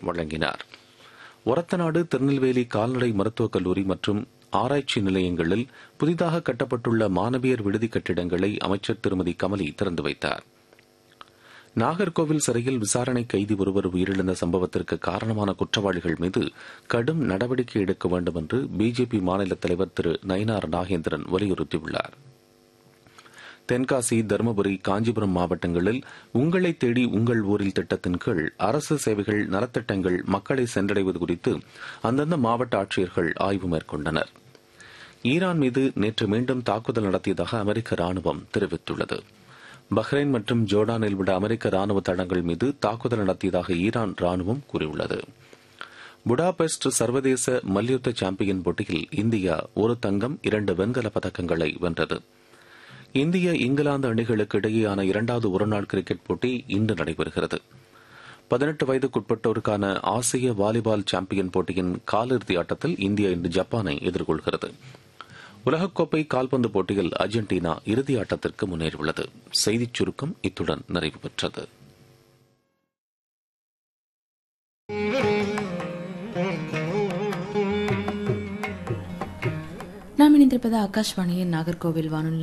வழங்கினார் ஒரத்தநாடு திருநெல்வேலி கால்நடை மருத்துவக் கல்லூரி மற்றும் ஆராய்ச்சி நிலையங்களில் புதிதாக கட்டப்பட்டுள்ள மாணவியர் விடுதி கட்டிடங்களை அமைச்சர் திருமதி கமலி திறந்து வைத்தார் நாகர்கோவில் சிறையில் விசாரணை கைதி ஒருவர் உயிரிழந்த சம்பவத்திற்கு காரணமான குற்றவாளிகள் மீது கடும் நடவடிக்கை எடுக்க வேண்டும் என்று பிஜேபி மாநில தலைவர் திரு நயினார் நாகேந்திரன் வலியுறுத்தியுள்ளார் தென்காசி தருமபுரி காஞ்சிபுரம் மாவட்டங்களில் உங்களை தேடி உங்கள் ஊரில் திட்டத்தின் கீழ் அரசு சேவைகள் நலத்திட்டங்கள் மக்களை சென்றடைவது குறித்து அந்தந்த மாவட்ட ஆட்சியர்கள் ஆய்வு மேற்கொண்டனர் ஈரான் மீது நேற்று மீண்டும் தாக்குதல் நடத்தியதாக அமெரிக்க ராணுவம் தெரிவித்துள்ளது பஹ்ரைன் மற்றும் ஜோர்டானில் உள்ள அமெரிக்க ராணுவ தளங்கள் மீது தாக்குதல் நடத்தியதாக ஈரான் ராணுவம் கூறியுள்ளது புடாபெஸ்ட் சர்வதேச மல்யுத்த சாம்பியன் போட்டியில் இந்தியா ஒரு தங்கம் இரண்டு வெண்கல பதக்கங்களை வென்றது இந்திய இங்கிலாந்து அணிகளுக்கு இடையேயான இரண்டாவது ஒருநாள் கிரிக்கெட் போட்டி இன்று நடைபெறுகிறது பதினெட்டு வயதுக்குட்பட்டோருக்கான ஆசிய வாலிபால் சாம்பியன் போட்டியின் காலிறுதி ஆட்டத்தில் இந்தியா இன்று ஜப்பானை எதிர்கொள்கிறது உலகக்கோப்பை கால்பந்து போட்டியில் அர்ஜென்டினா இறுதி ஆட்டத்திற்கு முன்னேறியுள்ளது செய்திச் சுருக்கம் இத்துடன் நிறைவு பெற்றது நாம் இணைந்திருப்பது ஆகாஷ்வாணியின் நாகர்கோவில் வானொலி